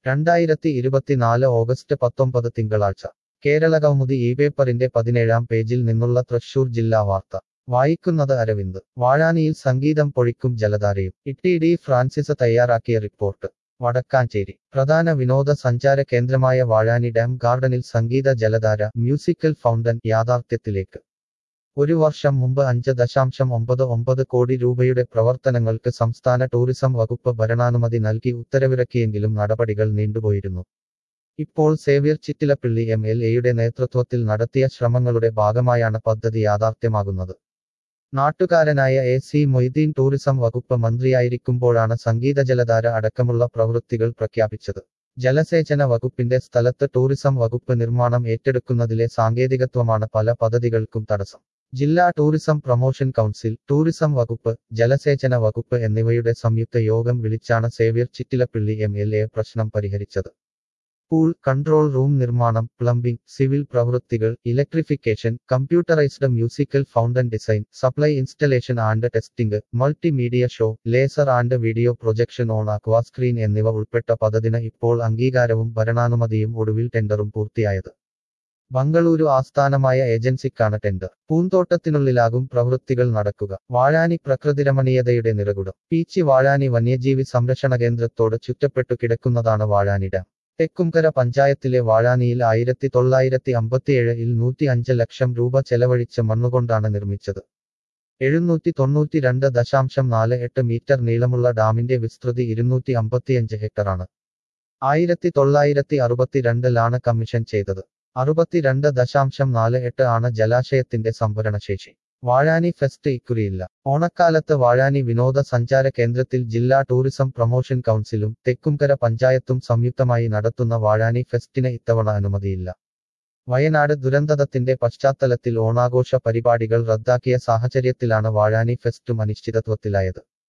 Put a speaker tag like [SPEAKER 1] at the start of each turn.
[SPEAKER 1] രണ്ടായിരത്തി ഇരുപത്തിനാല് ഓഗസ്റ്റ് പത്തൊമ്പത് തിങ്കളാഴ്ച കേരളകൗമുദി ഈ പേപ്പറിന്റെ പതിനേഴാം പേജിൽ നിന്നുള്ള തൃശൂർ ജില്ലാ വാർത്ത വായിക്കുന്നത് അരവിന്ദ് വാഴാനിയിൽ സംഗീതം പൊഴിക്കും ജലധാരയും ഇട്ടി ഡി ഫ്രാൻസിസ് തയ്യാറാക്കിയ റിപ്പോർട്ട് വടക്കാഞ്ചേരി പ്രധാന വിനോദ സഞ്ചാര കേന്ദ്രമായ വാഴാനി ഡാം ഗാർഡനിൽ സംഗീത ജലധാര മ്യൂസിക്കൽ ഫൗണ്ടൻ യാഥാർത്ഥ്യത്തിലേക്ക് ഒരു വർഷം മുമ്പ് അഞ്ച് ദശാംശം ഒമ്പത് ഒമ്പത് കോടി രൂപയുടെ പ്രവർത്തനങ്ങൾക്ക് സംസ്ഥാന ടൂറിസം വകുപ്പ് ഭരണാനുമതി നൽകി ഉത്തരവിറക്കിയെങ്കിലും നടപടികൾ നീണ്ടുപോയിരുന്നു ഇപ്പോൾ സേവ്യർ ചിറ്റിലപ്പിള്ളി എം എൽ എയുടെ നേതൃത്വത്തിൽ നടത്തിയ ശ്രമങ്ങളുടെ ഭാഗമായാണ് പദ്ധതി യാഥാർത്ഥ്യമാകുന്നത് നാട്ടുകാരനായ എ സി മൊയ്തീൻ ടൂറിസം വകുപ്പ് മന്ത്രിയായിരിക്കുമ്പോഴാണ് സംഗീത ജലധാര അടക്കമുള്ള പ്രവൃത്തികൾ പ്രഖ്യാപിച്ചത് ജലസേചന വകുപ്പിന്റെ സ്ഥലത്ത് ടൂറിസം വകുപ്പ് നിർമ്മാണം ഏറ്റെടുക്കുന്നതിലെ സാങ്കേതികത്വമാണ് പല പദ്ധതികൾക്കും തടസ്സം ജില്ലാ ടൂറിസം പ്രൊമോഷൻ കൗൺസിൽ ടൂറിസം വകുപ്പ് ജലസേചന വകുപ്പ് എന്നിവയുടെ സംയുക്ത യോഗം വിളിച്ചാണ് Xavier Chittilappilly M L A പ്രശ്നം പരിഹരിച്ചത് പൂൾ കൺട്രോൾ റൂം നിർമ്മാണം പ്ലംബിംഗ് സിവിൽ പ്രവൃത്തികൾ electrification computerised musical fountain design supply installation and testing multimedia show laser and video projection on aqua screen എന്നിവ ഉൾപ്പെട്ട പദ്ധതിന് ഇപ്പോൾ അംഗീകാരവും ഭരണാനുമതിയും ഒടുവിൽ ടെൻഡറും പൂർത്തിയായത് ബംഗളൂരു ആസ്ഥാനമായ ഏജൻസിക്കാണ് ടെൻഡർ പൂന്തോട്ടത്തിനുള്ളിലാകും പ്രവൃത്തികൾ നടക്കുക വാഴാനി പ്രകൃതിരമണീയതയുടെ നിറകുടം പീച്ചി വാഴാനി വന്യജീവി സംരക്ഷണ കേന്ദ്രത്തോട് ചുറ്റപ്പെട്ടു കിടക്കുന്നതാണ് വാഴാനി ഡാം തെക്കുംകര പഞ്ചായത്തിലെ വാഴാനിയിൽ ആയിരത്തി തൊള്ളായിരത്തി അമ്പത്തിയേഴിൽ നൂറ്റി അഞ്ച് ലക്ഷം രൂപ ചെലവഴിച്ച് മണ്ണുകൊണ്ടാണ് നിർമ്മിച്ചത് എഴുന്നൂറ്റി തൊണ്ണൂറ്റി രണ്ട് ദശാംശം നാല് എട്ട് മീറ്റർ നീളമുള്ള ഡാമിന്റെ വിസ്തൃതി ഇരുന്നൂറ്റി അമ്പത്തിയഞ്ച് ഹെക്ടറാണ് ആയിരത്തി തൊള്ളായിരത്തി അറുപത്തിരണ്ടിലാണ് കമ്മീഷൻ ചെയ്തത് അറുപത്തിരണ്ട് ദശാംശം നാല് എട്ട് ആണ് ജലാശയത്തിന്റെ സംഭരണശേഷി വാഴാനി ഫെസ്റ്റ് ഇക്കുറിയില്ല ഓണക്കാലത്ത് വാഴാനി വിനോദ സഞ്ചാര കേന്ദ്രത്തിൽ ജില്ലാ ടൂറിസം പ്രൊമോഷൻ കൗൺസിലും തെക്കുംകര പഞ്ചായത്തും സംയുക്തമായി നടത്തുന്ന വാഴാനി ഫെസ്റ്റിന് ഇത്തവണ അനുമതിയില്ല വയനാട് ദുരന്തത്തിന്റെ പശ്ചാത്തലത്തിൽ ഓണാഘോഷ പരിപാടികൾ റദ്ദാക്കിയ സാഹചര്യത്തിലാണ് വാഴാനി ഫെസ്റ്റും അനിശ്ചിതത്വത്തിലായത്